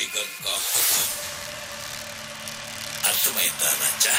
Tiger का हुक्म अर्थमैंदा राजा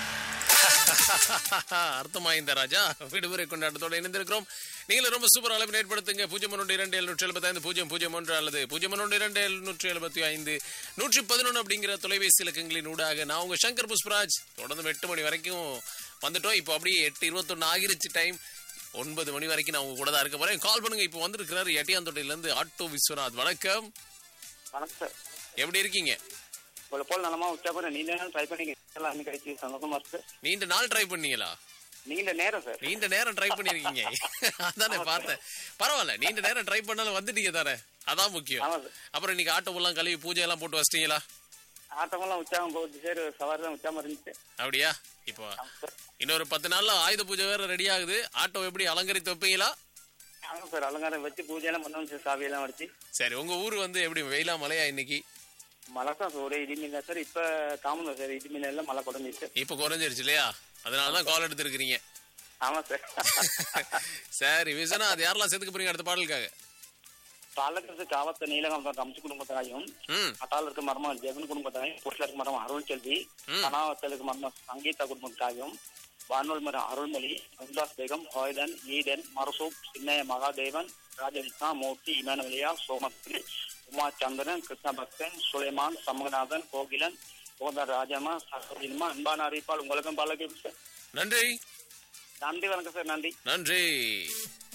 அர்த்தமாயிருந்த ராஜா விடுமுறை கொண்டாட்டத்தோட இணைந்திருக்கிறோம் நீங்களும் ரொம்ப சூப்பர் அளவில் ஏற்படுத்துங்க பூஜ்ஜியம் ஒன்று இரண்டு எழுநூற்றி எழுபத்தி ஐந்து பூஜ்ஜியம் பூஜ்ஜியம் ஒன்று அல்லது பூஜ்ஜியம் ஒன்று இரண்டு எழுநூற்றி எழுபத்தி ஐந்து நூற்றி பதினொன்று அப்படிங்கிற தொலைபேசி இலக்கங்களின் ஊடாக நான் உங்க சங்கர் புஷ்பராஜ் தொடர்ந்து எட்டு மணி வரைக்கும் வந்துட்டோம் இப்போ அப்படியே எட்டு இருபத்தொன்னு ஆகிருச்சு டைம் ஒன்பது மணி வரைக்கும் நான் உங்க கூட தான் இருக்க போறேன் கால் பண்ணுங்க இப்போ வந்திருக்கிறாரு எட்டியாந்தோட்டையில இருந்து ஆட்டோ விஸ்வநாத் வணக்கம் வணக்கம் சார் எப்படி இருக்கீங்க உங்களை போல் நலமா உற்சாகம் நீண்ட நேரம் ட்ரை பண்ணி எல்லாம் அன்னைக்கு கிடைச்சி சந்தோஷமா இருக்கு நீண்ட நாள் ட்ரை பண்ணீங்களா நீண்ட நேரம் சார் நீண்ட நேரம் ட்ரை பண்ணிருக்கீங்க அதானே பார்த்தேன் பரவாயில்ல நீண்ட நேரம் ட்ரை பண்ணாலும் வந்துட்டீங்க தானே அதான் முக்கியம் ஆமா சார் அப்புறம் இன்னைக்கு ஆட்டோ எல்லாம் கழுவி பூஜை எல்லாம் போட்டு வச்சிட்டீங்களா ஆட்டமெல்லாம் உற்சாகம் போகுது சார் சவாரி தான் உற்சாகம் இருந்துச்சு அப்படியா இப்போ ஆமா சார் இன்னொரு பத்து நாள்ல ஆயுத பூஜை வேற ரெடி ஆகுது ஆட்டோ எப்படி அலங்கரித்து வைப்பீங்களா ஆமா சார் அலங்காரம் வச்சு பூஜையெல்லாம் பண்ணணும் சார் சாவியெல்லாம் வச்சு சரி உங்க ஊர் வந்து எப்படி வெயிலா மழையா இன்னைக்கு மழை தான் சார் ஒரே இடிமீன் தான் சார் இப்ப காமன் தான் சார் இடிமீன் எல்லாம் மழை குறைஞ்சிச்சு இப்ப குறைஞ்சிருச்சு இல்லையா அதனாலதான் கால் எடுத்திருக்கிறீங்க ஆமா சார் சரி விசனா அது யாரெல்லாம் சேர்த்துக்க போறீங்க அடுத்த பாடலுக்காக பாலக்கரசு காவத்த நீலகம் கம்சு குடும்பத்தாயும் ம் அட்டால இருக்க மர்மம் ஜெகன் குடும்பத்தாயும் பொட்டில இருக்க மரம் அருள் செல்வி ம். கனாவத்தில் இருக்க மர்மம் சங்கீதா குடும்பத்தாயும் வானூல் மரம் அருள்மொழி அம்தாஸ் பேகம் ஹோய்தன் ஈடன் மரசூப் சின்னைய மகாதேவன் ராஜவிஷ்ணா மூர்த்தி இமானுவலியா சோமஸ்ரீ உமா சந்திரன் கிருஷ்ண பக்தன் சுலைமான் சமகநாதன் கோகிலன் கோதர் ராஜம்மா சரோஜினிமா அன்பான அறிவிப்பால் உங்களுக்கும் பாலகி சார் நன்றி நன்றி வணக்கம் சார் நன்றி நன்றி